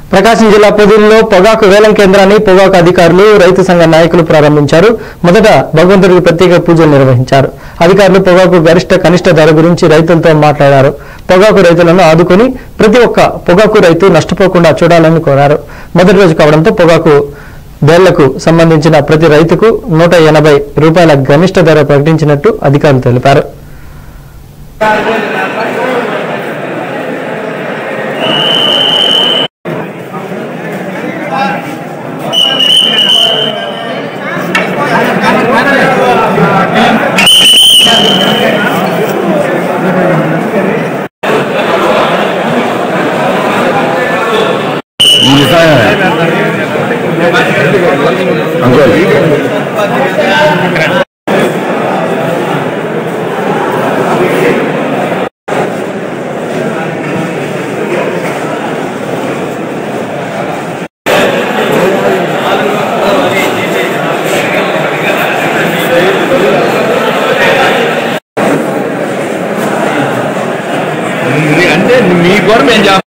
ప్రకాశం జిల్లా పొదిల్లో పొగాకు వేలం కేంద్రాన్ని పొగాకు అధికారులు రైతు సంఘ నాయకులు ప్రారంభించారు మొదట భగవంతుడికి ప్రత్యేక పూజలు నిర్వహించారు అధికారులు పొగాకు గరిష్ట కనిష్ట ధర గురించి రైతులతో మాట్లాడారు పొగాకు రైతులను ఆదుకొని ప్రతి ఒక్క పొగాకు రైతు నష్టపోకుండా చూడాలని కోరారు మొదటి రోజు కావడంతో పొగాకు బేళ్లకు సంబంధించిన ప్రతి రైతుకు నూట ఎనభై రూపాయల గరిష్ట ధర ప్రకటించినట్టు అధికారులు తెలిపారు అంకుల్ అంటే మీ కూడా మేము